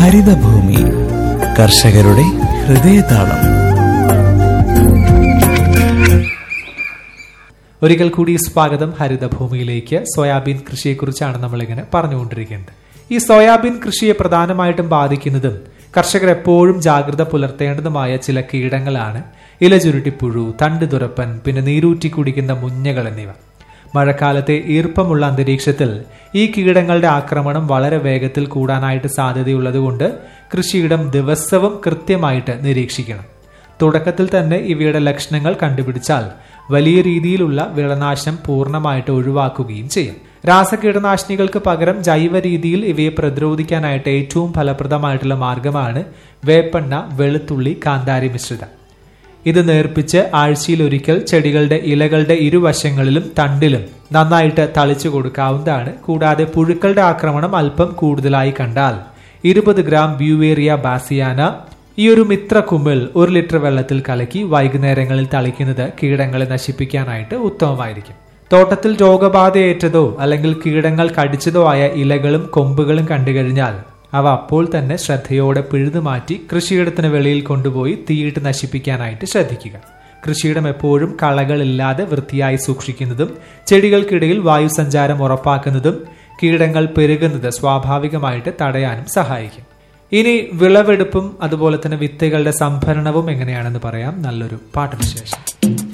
ഹരിതഭൂമി കർഷകരുടെ ഹൃദയതാളം ഒരിക്കൽ കൂടി സ്വാഗതം ഹരിതഭൂമിയിലേക്ക് സോയാബീൻ കൃഷിയെക്കുറിച്ചാണ് നമ്മളിങ്ങനെ പറഞ്ഞുകൊണ്ടിരിക്കുന്നത് ഈ സോയാബീൻ കൃഷിയെ പ്രധാനമായിട്ടും ബാധിക്കുന്നതും കർഷകർ എപ്പോഴും ജാഗ്രത പുലർത്തേണ്ടതുമായ ചില കീടങ്ങളാണ് ഇലചുരുട്ടിപ്പുഴു തണ്ട് തുരപ്പൻ പിന്നെ നീരൂറ്റി കുടിക്കുന്ന മുഞ്ഞകൾ എന്നിവ മഴക്കാലത്തെ ഈർപ്പമുള്ള അന്തരീക്ഷത്തിൽ ഈ കീടങ്ങളുടെ ആക്രമണം വളരെ വേഗത്തിൽ കൂടാനായിട്ട് സാധ്യതയുള്ളതുകൊണ്ട് കൃഷിയിടം ദിവസവും കൃത്യമായിട്ട് നിരീക്ഷിക്കണം തുടക്കത്തിൽ തന്നെ ഇവയുടെ ലക്ഷണങ്ങൾ കണ്ടുപിടിച്ചാൽ വലിയ രീതിയിലുള്ള വിളനാശം പൂർണ്ണമായിട്ട് ഒഴിവാക്കുകയും ചെയ്യും രാസകീടനാശിനികൾക്ക് പകരം ജൈവ രീതിയിൽ ഇവയെ പ്രതിരോധിക്കാനായിട്ട് ഏറ്റവും ഫലപ്രദമായിട്ടുള്ള മാർഗമാണ് വേപ്പെണ്ണ വെളുത്തുള്ളി കാന്താരി മിശ്രിതം ഇത് നേർപ്പിച്ച് ആഴ്ചയിൽ ഒരിക്കൽ ചെടികളുടെ ഇലകളുടെ ഇരുവശങ്ങളിലും തണ്ടിലും നന്നായിട്ട് തളിച്ചു കൊടുക്കാവുന്നതാണ് കൂടാതെ പുഴുക്കളുടെ ആക്രമണം അല്പം കൂടുതലായി കണ്ടാൽ ഇരുപത് ഗ്രാം ബ്യൂവേറിയ ബാസിയാന ഈ ഒരു മിത്ര കുമിൾ ഒരു ലിറ്റർ വെള്ളത്തിൽ കലക്കി വൈകുന്നേരങ്ങളിൽ തളിക്കുന്നത് കീടങ്ങളെ നശിപ്പിക്കാനായിട്ട് ഉത്തമമായിരിക്കും തോട്ടത്തിൽ രോഗബാധയേറ്റതോ അല്ലെങ്കിൽ കീടങ്ങൾ കടിച്ചതോ ആയ ഇലകളും കൊമ്പുകളും കണ്ടുകഴിഞ്ഞാൽ അവ അപ്പോൾ തന്നെ ശ്രദ്ധയോടെ പിഴുതുമാറ്റി കൃഷിയിടത്തിന് വെളിയിൽ കൊണ്ടുപോയി തീയിട്ട് നശിപ്പിക്കാനായിട്ട് ശ്രദ്ധിക്കുക കൃഷിയിടം എപ്പോഴും കളകളില്ലാതെ വൃത്തിയായി സൂക്ഷിക്കുന്നതും ചെടികൾക്കിടയിൽ വായുസഞ്ചാരം ഉറപ്പാക്കുന്നതും കീടങ്ങൾ പെരുകുന്നത് സ്വാഭാവികമായിട്ട് തടയാനും സഹായിക്കും ഇനി വിളവെടുപ്പും അതുപോലെ തന്നെ വിത്തുകളുടെ സംഭരണവും എങ്ങനെയാണെന്ന് പറയാം നല്ലൊരു പാട്ടിന് ശേഷം